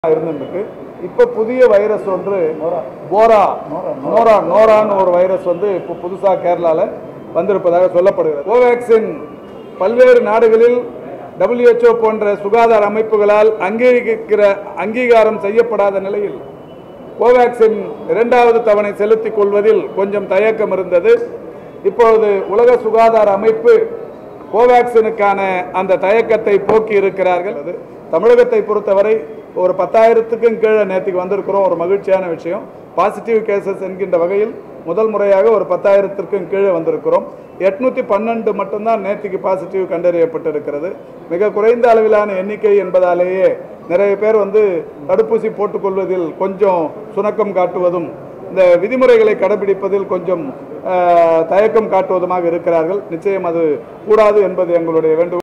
இருந்துருக்கு இப்போ புதிய வைரஸ் ஒன்று போரா நோரா நோரான்னு ஒரு வைரஸ் வந்து இப்போ புதுசாக கேரளாவில் வந்திருப்பதாக சொல்லப்படுகிறது கோவேக்சின் பல்வேறு நாடுகளில் WHO போன்ற சுகாதார அமைப்புகளால் அங்கீகரிக்கிற அங்கீகாரம் செய்யப்படாத நிலையில் கோவேக்சின் இரண்டாவது தவணை செலுத்திக் கொள்வதில் கொஞ்சம் தயக்கம் இருந்தது இப்பொழுது உலக சுகாதார அமைப்பு கோவேக்சினுக்கான அந்த தயக்கத்தை போக்கி இருக்கிறார்கள் அது தமிழகத்தை பொறுத்தவரை ஒரு பத்தாயிரத்துக்கும் கீழே நேற்றுக்கு வந்திருக்கிறோம் ஒரு மகிழ்ச்சியான விஷயம் பாசிட்டிவ் கேசஸ் என்கின்ற வகையில் முதல் முறையாக ஒரு பத்தாயிரத்திற்கும் கீழே வந்திருக்கிறோம் எட்நூற்றி பன்னெண்டு மட்டும்தான் நேற்றுக்கு பாசிட்டிவ் கண்டறியப்பட்டிருக்கிறது மிக குறைந்த அளவிலான எண்ணிக்கை என்பதாலேயே நிறைய பேர் வந்து தடுப்பூசி போட்டுக்கொள்வதில் கொஞ்சம் சுணக்கம் காட்டுவதும் இந்த விதிமுறைகளை கடைபிடிப்பதில் கொஞ்சம் ஆஹ், தயக்கம் காட்டுவதுமாக இருக்கிறார்கள் நிச்சயம் அது கூடாது என்பது எங்களுடைய வேண்டுகோள்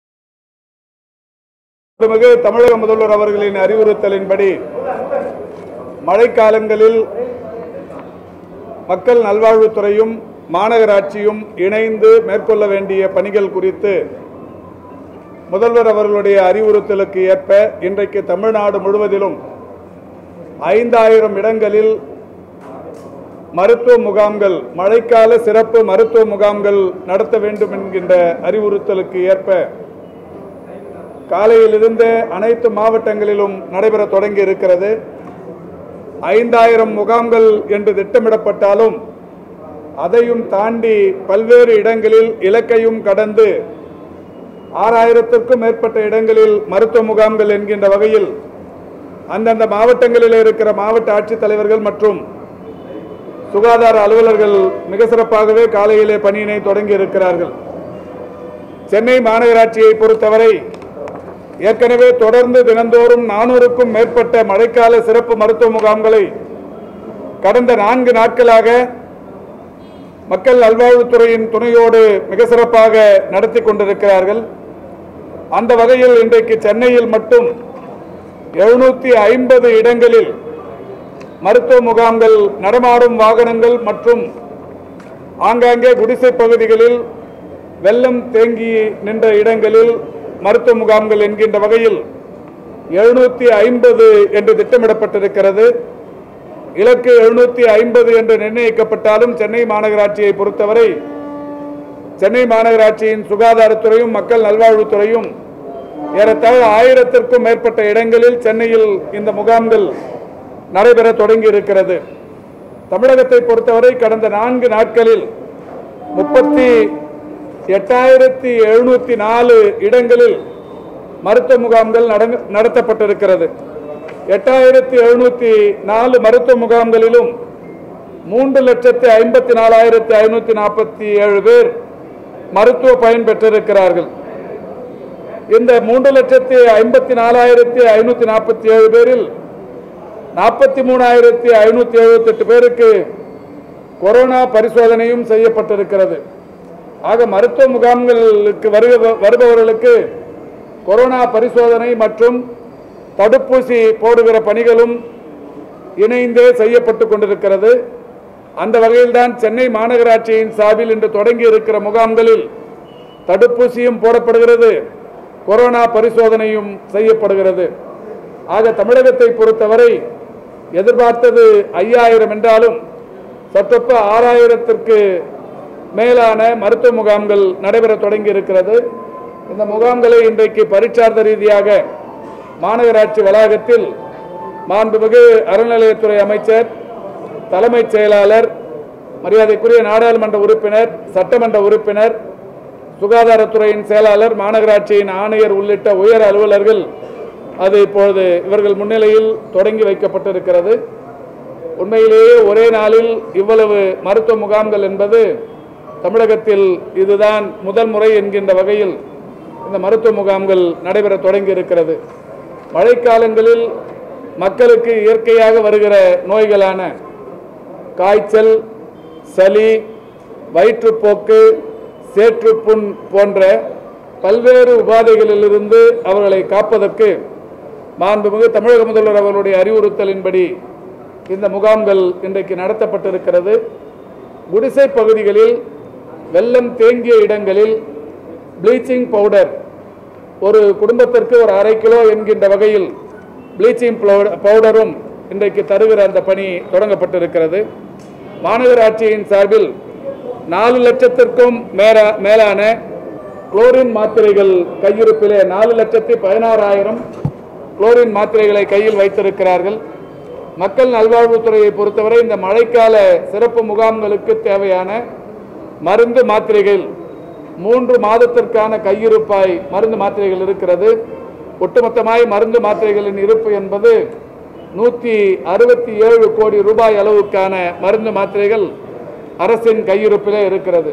மிகு தமிழக முதல்வர் அவர்களின் அறிவுறுத்தலின்படி மழைக்காலங்களில் மக்கள் நல்வாழ்வுத்துறையும் மாநகராட்சியும் இணைந்து மேற்கொள்ள வேண்டிய பணிகள் குறித்து முதல்வர் அவர்களுடைய அறிவுறுத்தலுக்கு ஏற்ப இன்றைக்கு தமிழ்நாடு முழுவதிலும் ஐந்தாயிரம் இடங்களில் மருத்துவ முகாம்கள் மழைக்கால சிறப்பு மருத்துவ முகாம்கள் நடத்த வேண்டும் என்கின்ற அறிவுறுத்தலுக்கு ஏற்ப காலையிலிருந்தே அனைத்து மாவட்டங்களிலும் நடைபெற தொடங்கி இருக்கிறது ஐந்தாயிரம் முகாம்கள் என்று திட்டமிடப்பட்டாலும் அதையும் தாண்டி பல்வேறு இடங்களில் இலக்கையும் கடந்து ஆறாயிரத்திற்கும் மேற்பட்ட இடங்களில் மருத்துவ முகாம்கள் என்கின்ற வகையில் அந்தந்த மாவட்டங்களில் இருக்கிற மாவட்ட ஆட்சித்தலைவர்கள் மற்றும் சுகாதார அலுவலர்கள் மிக சிறப்பாகவே காலையிலே பணியினை தொடங்கி இருக்கிறார்கள் சென்னை மாநகராட்சியை பொறுத்தவரை ஏற்கனவே தொடர்ந்து தினந்தோறும் நானூறுக்கும் மேற்பட்ட மழைக்கால சிறப்பு மருத்துவ முகாம்களை கடந்த நான்கு நாட்களாக மக்கள் நல்வாழ்வுத்துறையின் துணையோடு மிக சிறப்பாக நடத்தி கொண்டிருக்கிறார்கள் அந்த வகையில் இன்றைக்கு சென்னையில் மட்டும் எழுநூத்தி ஐம்பது இடங்களில் மருத்துவ முகாம்கள் நடமாடும் வாகனங்கள் மற்றும் ஆங்காங்கே குடிசை பகுதிகளில் வெள்ளம் தேங்கி நின்ற இடங்களில் மருத்துவ முகாம்கள் என்கின்ற வகையில் எழுநூத்தி ஐம்பது என்று திட்டமிடப்பட்டிருக்கிறது இலக்கு எழுநூத்தி ஐம்பது என்று நிர்ணயிக்கப்பட்டாலும் சென்னை மாநகராட்சியை பொறுத்தவரை சென்னை மாநகராட்சியின் சுகாதாரத்துறையும் மக்கள் நல்வாழ்வுத்துறையும் ஏறத்தாழ ஆயிரத்திற்கும் மேற்பட்ட இடங்களில் சென்னையில் இந்த முகாம்கள் நடைபெற தொடங்கி இருக்கிறது தமிழகத்தை பொறுத்தவரை கடந்த நான்கு நாட்களில் முப்பத்தி எட்டாயிரத்தி எழுநூத்தி நாலு இடங்களில் மருத்துவ முகாம்கள் நடங்க- நடத்தப்பட்டிருக்கிறது எட்டாயிரத்தி எழுநூத்தி நாலு மருத்துவ முகாம்களிலும் மூன்று லட்சத்தி ஐம்பத்தி நாலாயிரத்தி ஐநூத்தி நாற்பத்தி ஏழு பேர் மருத்துவ பயன் பெற்றிருக்கிறார்கள் இந்த மூன்று லட்சத்தி ஐம்பத்தி நாலாயிரத்தி ஐநூத்தி நாற்பத்தி ஏழு பேரில் நாற்பத்தி மூணாயிரத்தி ஐநூத்தி எழுபத்தி எட்டு பேருக்கு கொரோனா பரிசோதனையும் செய்யப்பட்டிருக்கிறது ஆக மருத்துவ முகாம்களுக்கு வருக வருபவர்களுக்கு கொரோனா பரிசோதனை மற்றும் தடுப்பூசி போடுகிற பணிகளும் இணைந்தே செய்யப்பட்டு கொண்டிருக்கிறது அந்த வகையில்தான் சென்னை மாநகராட்சியின் சார்பில் இன்று தொடங்கி இருக்கிற முகாம்களில் தடுப்பூசியும் போடப்படுகிறது கொரோனா பரிசோதனையும் செய்யப்படுகிறது ஆக தமிழகத்தை பொறுத்தவரை எதிர்பார்த்தது ஐயாயிரம் என்றாலும் சற்றொப்ப ஆறாயிரத்திற்கு மேலான மருத்துவ முகாம்கள் நடைபெற தொடங்கி இருக்கிறது இந்த முகாம்களை இன்றைக்கு பரீட்சார்த்த ரீதியாக மாநகராட்சி வளாகத்தில் மாண்புமிகு அறநிலையத்துறை அமைச்சர் தலைமைச் செயலாளர் மரியாதைக்குரிய நாடாளுமன்ற உறுப்பினர் சட்டமன்ற உறுப்பினர் சுகாதாரத்துறையின் செயலாளர் மாநகராட்சியின் ஆணையர் உள்ளிட்ட உயர் அலுவலர்கள் அது இப்பொழுது இவர்கள் முன்னிலையில் தொடங்கி வைக்கப்பட்டிருக்கிறது உண்மையிலேயே ஒரே நாளில் இவ்வளவு மருத்துவ முகாம்கள் என்பது தமிழகத்தில் இதுதான் முதல் முறை என்கின்ற வகையில் இந்த மருத்துவ முகாம்கள் நடைபெற தொடங்கி இருக்கிறது மழைக்காலங்களில் மக்களுக்கு இயற்கையாக வருகிற நோய்களான காய்ச்சல் சளி வயிற்றுப்போக்கு சேற்றுப்புண் போன்ற பல்வேறு உபாதைகளிலிருந்து அவர்களை காப்பதற்கு மாண்புமிகு தமிழக முதல்வர் அவர்களுடைய அறிவுறுத்தலின்படி இந்த முகாம்கள் இன்றைக்கு நடத்தப்பட்டிருக்கிறது குடிசை பகுதிகளில் வெள்ளம் தேங்கிய இடங்களில் ப்ளீச்சிங் பவுடர் ஒரு குடும்பத்திற்கு ஒரு அரை கிலோ என்கின்ற வகையில் ப்ளீச்சிங் பவுடரும் இன்றைக்கு தருகிற அந்த பணி தொடங்கப்பட்டிருக்கிறது மாநகராட்சியின் சார்பில் நாலு லட்சத்திற்கும் மேல மேலான குளோரின் மாத்திரைகள் கையிருப்பிலே நாலு லட்சத்தி பதினாறாயிரம் குளோரின் மாத்திரைகளை கையில் வைத்திருக்கிறார்கள் மக்கள் நல்வாழ்வுத்துறையை பொறுத்தவரை இந்த மழைக்கால சிறப்பு முகாம்களுக்கு தேவையான மருந்து மாத்திரைகள் மூன்று மாதத்திற்கான கையிருப்பாய் மருந்து மாத்திரைகள் இருக்கிறது ஒட்டுமொத்தமாய் மருந்து மாத்திரைகளின் இருப்பு என்பது நூற்றி அறுபத்தி ஏழு கோடி ரூபாய் அளவுக்கான மருந்து மாத்திரைகள் அரசின் கையிருப்பிலே இருக்கிறது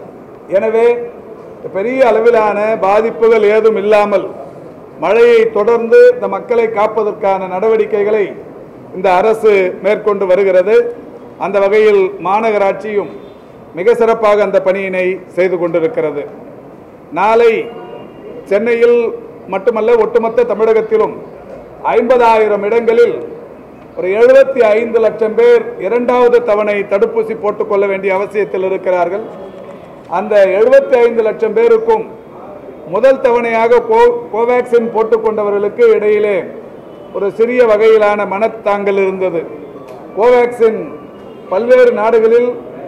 எனவே பெரிய அளவிலான பாதிப்புகள் ஏதும் இல்லாமல் மழையை தொடர்ந்து இந்த மக்களை காப்பதற்கான நடவடிக்கைகளை இந்த அரசு மேற்கொண்டு வருகிறது அந்த வகையில் மாநகராட்சியும் மிக சிறப்பாக அந்த பணியினை செய்து கொண்டிருக்கிறது நாளை சென்னையில் மட்டுமல்ல ஒட்டுமொத்த தமிழகத்திலும் ஐம்பதாயிரம் இடங்களில் ஒரு எழுபத்தி ஐந்து லட்சம் பேர் இரண்டாவது தவணை தடுப்பூசி போட்டுக்கொள்ள வேண்டிய அவசியத்தில் இருக்கிறார்கள் அந்த எழுபத்தி ஐந்து லட்சம் பேருக்கும் முதல் தவணையாக கோ கோவேக்சின் போட்டுக்கொண்டவர்களுக்கு இடையிலே ஒரு சிறிய வகையிலான மனத்தாங்கல் இருந்தது கோவேக்சின் பல்வேறு நாடுகளில்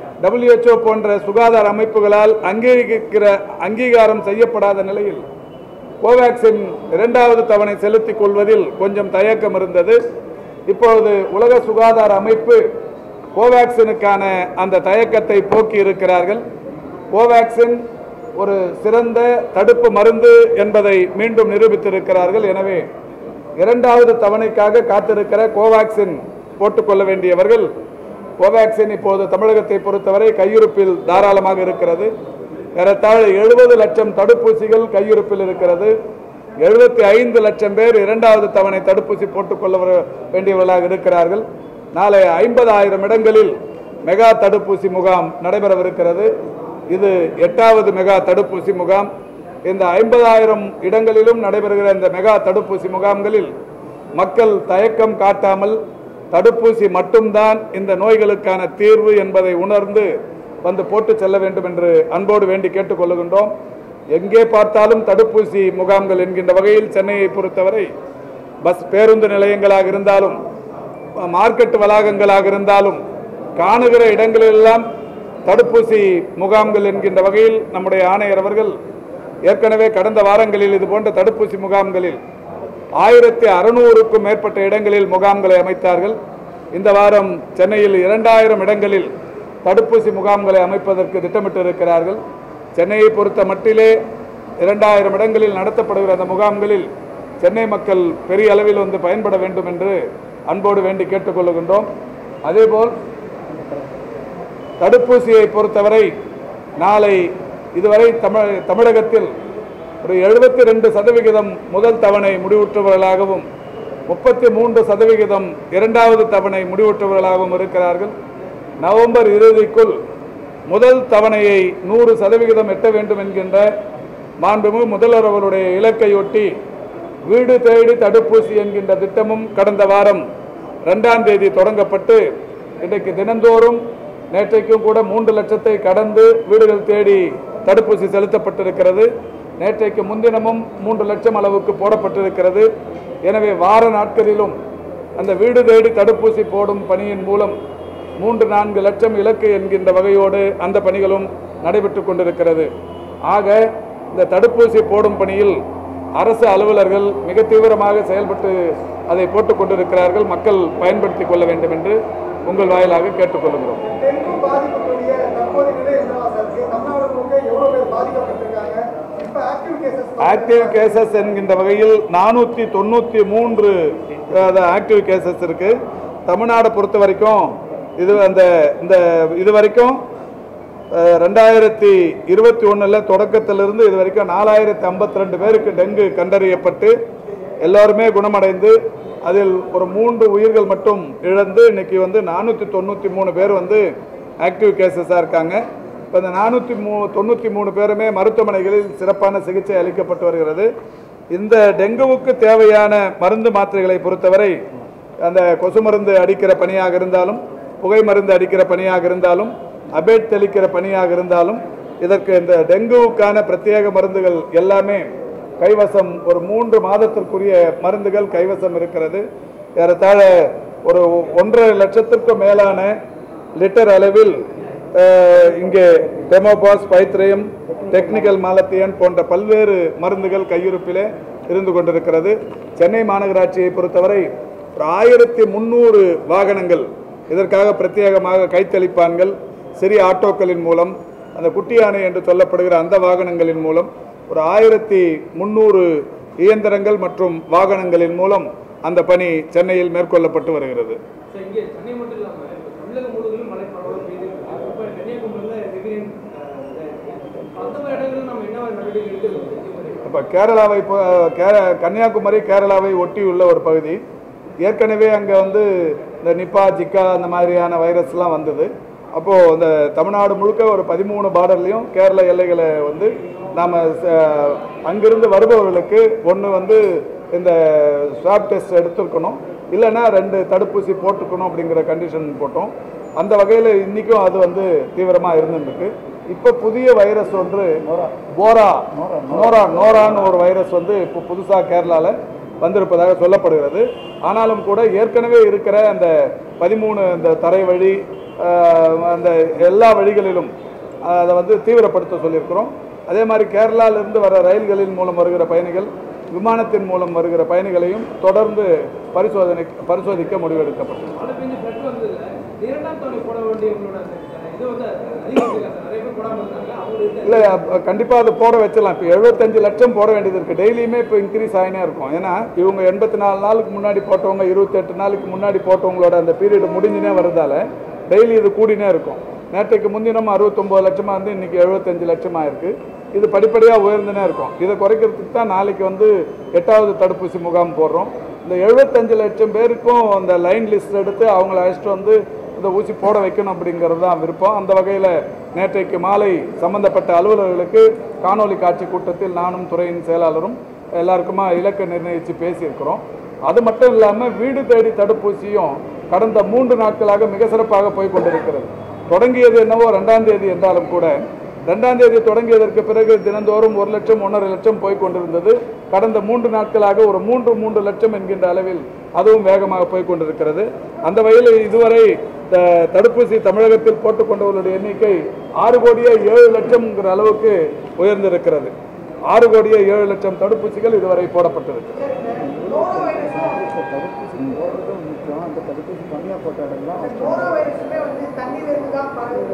WHO போன்ற சுகாதார அமைப்புகளால் அங்கீகரிக்கிற அங்கீகாரம் செய்யப்படாத நிலையில் கோவேக்சின் இரண்டாவது தவணை செலுத்திக் கொள்வதில் கொஞ்சம் தயக்கம் இருந்தது இப்பொழுது உலக சுகாதார அமைப்பு கோவேக்சினுக்கான அந்த தயக்கத்தை போக்கி இருக்கிறார்கள் கோவேக்சின் ஒரு சிறந்த தடுப்பு மருந்து என்பதை மீண்டும் நிரூபித்திருக்கிறார்கள் எனவே இரண்டாவது தவணைக்காக காத்திருக்கிற கோவேக்சின் போட்டுக்கொள்ள வேண்டியவர்கள் கோவேக்சின் இப்போது தமிழகத்தை பொறுத்தவரை கையிருப்பில் தாராளமாக இருக்கிறது ஏறத்தாழ எழுபது லட்சம் தடுப்பூசிகள் கையிருப்பில் இருக்கிறது எழுபத்தி ஐந்து லட்சம் பேர் இரண்டாவது தவணை தடுப்பூசி போட்டுக்கொள்ள வர- வேண்டியவர்களாக இருக்கிறார்கள் நாளை ஐம்பதாயிரம் இடங்களில் மெகா தடுப்பூசி முகாம் நடைபெறவிருக்கிறது இது எட்டாவது மெகா தடுப்பூசி முகாம் இந்த ஐம்பதாயிரம் இடங்களிலும் நடைபெறுகிற இந்த மெகா தடுப்பூசி முகாம்களில் மக்கள் தயக்கம் காட்டாமல் தடுப்பூசி மட்டும்தான் இந்த நோய்களுக்கான தீர்வு என்பதை உணர்ந்து வந்து போட்டு செல்ல வேண்டும் என்று அன்போடு வேண்டி கேட்டுக்கொள்ளுகின்றோம் எங்கே பார்த்தாலும் தடுப்பூசி முகாம்கள் என்கின்ற வகையில் சென்னையை பொறுத்தவரை பஸ் பேருந்து நிலையங்களாக இருந்தாலும் மார்க்கெட் வளாகங்களாக இருந்தாலும் காணுகிற இடங்களெல்லாம் தடுப்பூசி முகாம்கள் என்கின்ற வகையில் நம்முடைய ஆணையர் அவர்கள் ஏற்கனவே கடந்த வாரங்களில் இது போன்ற தடுப்பூசி முகாம்களில் ஆயிரத்தி அறுநூறுக்கும் மேற்பட்ட இடங்களில் முகாம்களை அமைத்தார்கள் இந்த வாரம் சென்னையில் இரண்டாயிரம் இடங்களில் தடுப்பூசி முகாம்களை அமைப்பதற்கு திட்டமிட்டிருக்கிறார்கள் சென்னையை பொறுத்த மட்டிலே இரண்டாயிரம் இடங்களில் நடத்தப்படுகிற அந்த முகாம்களில் சென்னை மக்கள் பெரிய அளவில் வந்து பயன்பட வேண்டும் என்று அன்போடு வேண்டி கேட்டுக்கொள்ளுகின்றோம் அதேபோல் தடுப்பூசியை பொறுத்தவரை நாளை இதுவரை தமிழ் தமிழகத்தில் ஒரு எழுபத்தி ரெண்டு சதவிகிதம் முதல் தவணை முடிவுற்றவர்களாகவும் முப்பத்தி மூன்று சதவிகிதம் இரண்டாவது தவணை முடிவுற்றவர்களாகவும் இருக்கிறார்கள் நவம்பர் இறுதிக்குள் முதல் தவணையை நூறு சதவிகிதம் எட்ட வேண்டும் என்கின்ற மாண்புமிகு முதல்வர் அவருடைய இலக்கையொட்டி வீடு தேடி தடுப்பூசி என்கின்ற திட்டமும் கடந்த வாரம் ரெண்டாம் தேதி தொடங்கப்பட்டு இன்றைக்கு தினந்தோறும் நேற்றைக்கும் கூட மூன்று லட்சத்தை கடந்து வீடுகள் தேடி தடுப்பூசி செலுத்தப்பட்டிருக்கிறது நேற்றைக்கு முன்தினமும் மூன்று லட்சம் அளவுக்கு போடப்பட்டிருக்கிறது எனவே வார நாட்களிலும் அந்த வீடு தேடி தடுப்பூசி போடும் பணியின் மூலம் மூன்று நான்கு லட்சம் இலக்கு என்கின்ற வகையோடு அந்த பணிகளும் நடைபெற்று கொண்டிருக்கிறது ஆக இந்த தடுப்பூசி போடும் பணியில் அரசு அலுவலர்கள் மிக தீவிரமாக செயல்பட்டு அதை போட்டுக் கொண்டிருக்கிறார்கள் மக்கள் பயன்படுத்திக் கொள்ள வேண்டும் என்று உங்கள் வாயிலாக கேட்டுக்கொள்கிறோம் டெங்கு பாதிப்புடைய தற்போதைய நிலை என்னவா சார் இருக்கு தமிழ்நாடு முழுக்க எவ்வளவு பேர் பாதிக்கப்பட்டிருக்காங்க இப்ப ஆக்டிவ் கேசஸ் ஆக்டிவ் கேசஸ் என்கின்ற வகையில் நானூற்றி தொண்ணூற்றி மூன்று ஆக்டிவ் கேசஸ் இருக்கு தமிழ்நாடு பொறுத்த வரைக்கும் இது அந்த இந்த இது வரைக்கும் அஹ், ரெண்டாயிரத்தி இருபத்தி ஒன்றில் தொடக்கத்திலிருந்து இது வரைக்கும் நாலாயிரத்தி ஐம்பத்தி ரெண்டு பேருக்கு டெங்கு கண்டறியப்பட்டு எல்லாருமே குணமடைந்து அதில் ஒரு மூன்று உயிர்கள் மட்டும் இழந்து இன்னைக்கு வந்து நானூற்றி தொண்ணூற்றி மூணு பேர் வந்து ஆக்டிவ் கேசஸாக இருக்காங்க இப்போ இந்த நானூற்றி மூ தொண்ணூற்றி மூணு பேருமே மருத்துவமனைகளில் சிறப்பான சிகிச்சை அளிக்கப்பட்டு வருகிறது இந்த டெங்குவுக்கு தேவையான மருந்து மாத்திரைகளை பொறுத்தவரை அந்த கொசு மருந்து அடிக்கிற பணியாக இருந்தாலும் புகை மருந்து அடிக்கிற பணியாக இருந்தாலும் அபேட் தெளிக்கிற பணியாக இருந்தாலும் இதற்கு இந்த டெங்குவுக்கான பிரத்யேக மருந்துகள் எல்லாமே கைவசம் ஒரு மூன்று மாதத்திற்குரிய மருந்துகள் கைவசம் இருக்கிறது ஏறத்தாழ ஒரு ஒன்றரை லட்சத்திற்கும் மேலான லிட்டர் அளவில் அஹ், இங்கே டெமோபாஸ் பைத்ரயம் டெக்னிக்கல் மாலத்தியன் போன்ற பல்வேறு மருந்துகள் கையிருப்பிலே இருந்து கொண்டிருக்கிறது சென்னை மாநகராட்சியை பொறுத்தவரை ஒரு ஆயிரத்தி முந்நூறு வாகனங்கள் இதற்காக பிரத்யேகமாக கைத்தளிப்பான்கள் சிறிய ஆட்டோக்களின் மூலம் அந்த குட்டி யானை என்று சொல்லப்படுகிற அந்த வாகனங்களின் மூலம் ஒரு ஆயிரத்தி முந்நூறு இயந்திரங்கள் மற்றும் வாகனங்களின் மூலம் அந்த பணி சென்னையில் மேற்கொள்ளப்பட்டு வருகிறது ஸோ இங்கே சென்னை மட்டும் இல்லாமல் இப்போ தமிழகம் முழுவதும் மழை பரவலாக பெய்திருக்கு இப்போ கன்னியாகுமரியில் ரெகுலேன் அந்த மாதிரி இடங்களில் நம்ம என்ன மாதிரி நடவடிக்கை எடுக்கிறது அப்போ கேரளாவை இப்போ கேர கன்னியாகுமரி கேரளாவை ஒட்டியுள்ள ஒரு பகுதி ஏற்கனவே அங்கே வந்து இந்த நிப்பா ஜிக்கா அந்த மாதிரியான வைரஸ்லாம் வந்தது அப்போது இந்த தமிழ்நாடு முழுக்க ஒரு பதிமூணு பார்டர்லையும் கேரள எல்லைகளை வந்து நாம் அங்கிருந்து வருபவர்களுக்கு ஒன்று வந்து இந்த ஸ்வாப் டெஸ்ட் எடுத்துருக்கணும் இல்லைன்னா ரெண்டு தடுப்பூசி போட்டுக்கணும் அப்படிங்கிற கண்டிஷன் போட்டோம் அந்த வகையில் இன்றைக்கும் அது வந்து தீவிரமாக இருந்துருக்கு இப்போ புதிய வைரஸ் ஒன்று போரா நோரா நோரான்னு ஒரு வைரஸ் வந்து இப்போ புதுசாக கேரளாவில் வந்திருப்பதாக சொல்லப்படுகிறது ஆனாலும் கூட ஏற்கனவே இருக்கிற அந்த பதிமூணு இந்த தரை வழி ஆஹ், அந்த எல்லா வழிகளிலும் அதை வந்து தீவிரப்படுத்த சொல்லியிருக்கிறோம் அதே மாதிரி கேரளாவிலிருந்து வர ரயில்களின் மூலம் வருகிற பயணிகள் விமானத்தின் மூலம் வருகிற பயணிகளையும் தொடர்ந்து பரிசோதனை பரிசோதிக்க முடிவெடுக்கப்பட்டது மழை பெஞ்சு ஃப்ளட் வந்ததில்ல இரண்டாம் தவணை போட வேண்டியவங்களோட அந்த இது வந்து அதிகரிச்சிருக்காங்க சார் நிறைய பேர் போடாமல் இருந்தாங்க அவங்களுக்கு இல்லை கண்டிப்பாக அது போட வச்சிடலாம் இப்போ எழுபத்தஞ்சு லட்சம் போட வேண்டியது இருக்குது டெய்லியுமே இப்போ இன்க்ரீஸ் ஆகினே இருக்கும் ஏன்னா இவங்க எண்பத்தி நாலு நாளுக்கு முன்னாடி போட்டவங்க இருபத்தெட்டு நாளுக்கு முன்னாடி போட்டவங்களோட அந்த பீரியட் முடிஞ்சுனே வருதால டெய்லி இது கூடினே இருக்கும் நேற்றைக்கு முன்தினம் அறுபத்தொம்போது லட்சமாக இருந்து இன்றைக்கி எழுபத்தஞ்சு லட்சமாக இருக்குது இது படிப்படியாக உயர்ந்துனே இருக்கும் இதை குறைக்கிறதுக்கு தான் நாளைக்கு வந்து எட்டாவது தடுப்பூசி முகாம் போடுறோம் இந்த எழுபத்தஞ்சு லட்சம் பேருக்கும் அந்த லைன் லிஸ்ட் எடுத்து அவங்கள அழைச்சிட்டு வந்து இந்த ஊசி போட வைக்கணும் அப்படிங்கிறது தான் விருப்பம் அந்த வகையில் நேற்றைக்கு மாலை சம்பந்தப்பட்ட அலுவலர்களுக்கு காணொளி காட்சி கூட்டத்தில் நானும் துறையின் செயலாளரும் எல்லாருக்குமா இலக்கை நிர்ணயித்து பேசியிருக்கிறோம் அது மட்டும் இல்லாமல் வீடு தேடி தடுப்பூசியும் கடந்த மூன்று நாட்களாக மிக சிறப்பாக போய் கொண்டிருக்கிறது தொடங்கியது என்னவோ ரெண்டாம் தேதி என்றாலும் கூட ரெண்டாம் தேதி தொடங்கியதற்கு பிறகு தினந்தோறும் ஒரு லட்சம் ஒன்றரை லட்சம் போய் கொண்டிருந்தது கடந்த மூன்று நாட்களாக ஒரு மூன்று மூன்று லட்சம் என்கின்ற அளவில் அதுவும் வேகமாக போய் கொண்டிருக்கிறது அந்த வகையில் இதுவரை த- தடுப்பூசி தமிழகத்தில் போட்டுக்கொண்டவர்களுடைய எண்ணிக்கை ஆறு கோடியே ஏழு லட்சம்ங்கிற அளவுக்கு உயர்ந்திருக்கிறது ஆறு கோடியே ஏழு லட்சம் தடுப்பூசிகள் இதுவரை போடப்பட்டிருக்கு நோரோ வைரஸுமே வந்து தண்ணீர் தான்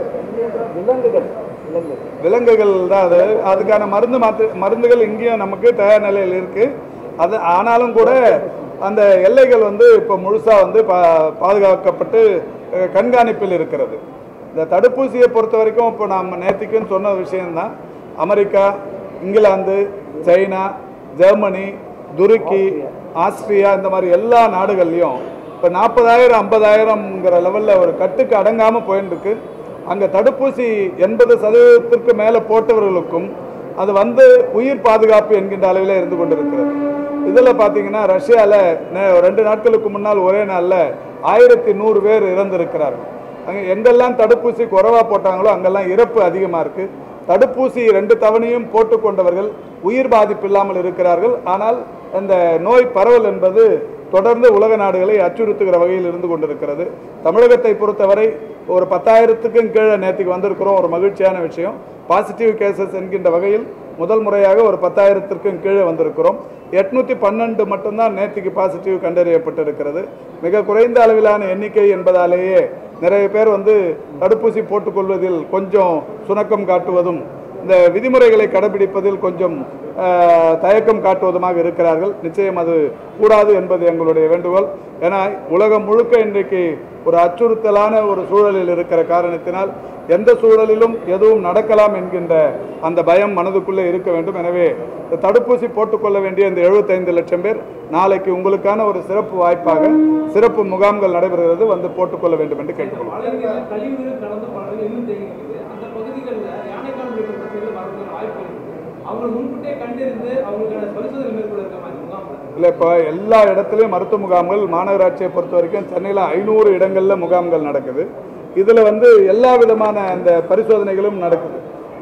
பரவுது விலங்குகள் தான் அது அதுக்கான மருந்து மாத்து மருந்துகள் இங்கேயும் நமக்கு தயார் நிலையில் இருக்கு அது ஆனாலும் கூட அந்த எல்லைகள் வந்து இப்போ முழுசாக வந்து பா பாதுகாக்கப்பட்டு அஹ், கண்காணிப்பில் இருக்கிறது இந்த தடுப்பூசியை பொறுத்த வரைக்கும் இப்போ நாம் நேற்றுக்குன்னு சொன்ன விஷயம்தான் அமெரிக்கா இங்கிலாந்து சைனா ஜெர்மனி துருக்கி ஆஸ்திரியா இந்த மாதிரி எல்லா நாடுகள்லையும் இப்போ நாற்பதாயிரம் ஐம்பதாயிரம்ங்கிற லெவலில் ஒரு கட்டுக்கு அடங்காமல் போயின்னு இருக்கு அங்கே தடுப்பூசி எண்பது சதவீதத்திற்கு மேலே போட்டவர்களுக்கும் அது வந்து உயிர் பாதுகாப்பு என்கின்ற அளவில் இருந்து கொண்டிருக்கிறது இதில் பார்த்தீங்கன்னா ரஷ்யாவில் ரெண்டு நாட்களுக்கு முன்னால் ஒரே நாளில் ஆயிரத்தி நூறு பேர் இறந்திருக்கிறார்கள் அங்கே எங்கெல்லாம் தடுப்பூசி குறைவாக போட்டாங்களோ அங்கெல்லாம் இறப்பு அதிகமாக இருக்குது தடுப்பூசி ரெண்டு தவணையும் போட்டுக்கொண்டவர்கள் உயிர் பாதிப்பு இல்லாமல் இருக்கிறார்கள் ஆனால் இந்த நோய் பரவல் என்பது தொடர்ந்து உலக நாடுகளை அச்சுறுத்துகிற வகையில் இருந்து கொண்டிருக்கிறது தமிழகத்தை பொறுத்தவரை ஒரு பத்தாயிரத்துக்கும் கீழே நேற்றுக்கு வந்திருக்கிறோம் ஒரு மகிழ்ச்சியான விஷயம் பாசிட்டிவ் கேசஸ் என்கின்ற வகையில் முதல் முறையாக ஒரு பத்தாயிரத்திற்கும் கீழே வந்திருக்கிறோம் எட்நூற்றி பன்னெண்டு மட்டும்தான் நேற்றுக்கு பாசிட்டிவ் கண்டறியப்பட்டிருக்கிறது மிக குறைந்த அளவிலான எண்ணிக்கை என்பதாலேயே நிறைய பேர் வந்து தடுப்பூசி போட்டுக்கொள்வதில் கொஞ்சம் சுணக்கம் காட்டுவதும் இந்த விதிமுறைகளை கடைபிடிப்பதில் கொஞ்சம் ஆஹ், தயக்கம் காட்டுவதுமாக இருக்கிறார்கள் நிச்சயம் அது கூடாது என்பது எங்களுடைய வேண்டுகோள் ஏன்னா உலகம் முழுக்க இன்றைக்கு ஒரு அச்சுறுத்தலான ஒரு சூழலில் இருக்கிற காரணத்தினால் எந்த சூழலிலும் எதுவும் நடக்கலாம் என்கின்ற அந்த பயம் மனதுக்குள்ளே இருக்க வேண்டும் எனவே இந்த தடுப்பூசி போட்டுக்கொள்ள வேண்டிய இந்த 75 லட்சம் பேர் நாளைக்கு உங்களுக்கான ஒரு சிறப்பு வாய்ப்பாக சிறப்பு முகாம்கள் நடைபெறுகிறது வந்து போட்டுக்கொள்ள வேண்டும் என்று கேட்டுக்கொள்கிறேன் மழைநீர் கழிவுநீர் கலந்து பல இடங்கள் இன்னும் தேங்கி இருக்குது அந்த பகுதிகளில் யானைக்கால் உள்ளிட்ட பிரச்சனைகள் வரக்கூடிய வாய்ப்பு இருக்குது அவங்க முன்கூட்டியே கண்டறிந்து அவங்களுக்கான பரிசோதனை மேற்கொள்ள இருக்க மாதிரி முகாம்ல இல்லை இப்போ எல்லா இடத்துலையும் மருத்துவ முகாம்கள் மாநகராட்சியை பொறுத்த வரைக்கும் சென்னையில் ஐநூறு இடங்களில் முகாம்கள் நடக்குது இதில் வந்து எல்லா விதமான அந்த பரிசோதனைகளும் நடக்குது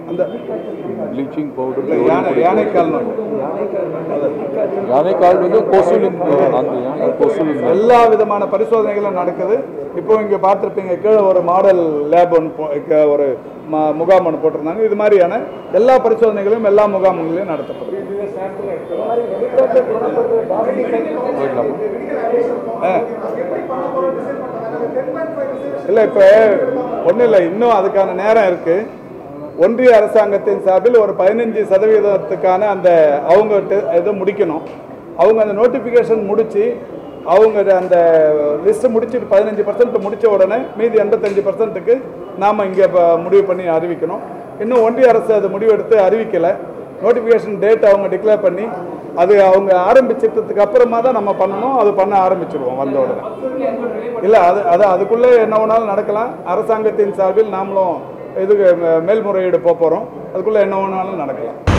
அந்த ப்ளீச்சிங் பவுடர் இல்ல, யானை யானைக்கால் நோய் யானைக்கால் வந்து கொசுலின் அந்த யானை கொசுலின் எல்லா விதமான பரிசோதனைகளும் நடக்குது இப்போ இங்கே பார்த்துருப்பீங்க கீழே ஒரு மாடல் லேப் ஒன்று போ- இங்க ஒரு ம- முகாம் ஒன்று போட்டிருந்தாங்க இது மாதிரியான எல்லா பரிசோதனைகளும் எல்லா முகாம்களிலும் நடத்தப்படும் ஆ. இல்லை இப்போ ஒன்றும் இல்லை இன்னும் அதுக்கான நேரம் இருக்கு ஒன்றிய அரசாங்கத்தின் சார்பில் ஒரு பதினஞ்சு சதவீதத்துக்கான அந்த அவங்க டெ- இது முடிக்கணும் அவங்க அந்த நோட்டிஃபிகேஷன் முடிச்சு அவங்க அந்த லிஸ்ட்டு முடிச்சுட்டு பதினஞ்சு பர்சன்ட் முடிச்ச உடனே மீதி எண்பத்தஞ்சு பர்சன்ட்டுக்கு நாம் இங்கே முடிவு பண்ணி அறிவிக்கணும் இன்னும் ஒன்றிய அரசு அது முடிவெடுத்து அறிவிக்கலை நோட்டிஃபிகேஷன் டேட் அவங்க டிக்ளேர் பண்ணி அது அவங்க ஆரம்பிச்சிட்டதுக்கு அப்புறமா தான் நம்ம பண்ணணும் அது பண்ண ஆரம்பிச்சிருவோம் வந்த உடனே இல்லை அது அது அதுக்குள்ளே என்ன வேணாலும் நடக்கலாம் அரசாங்கத்தின் சார்பில் நாமளும் இதுக்கு மே- மேல்முறையீடு போக போகிறோம் அதுக்குள்ளே என்ன வேணாலும் நடக்கலாம்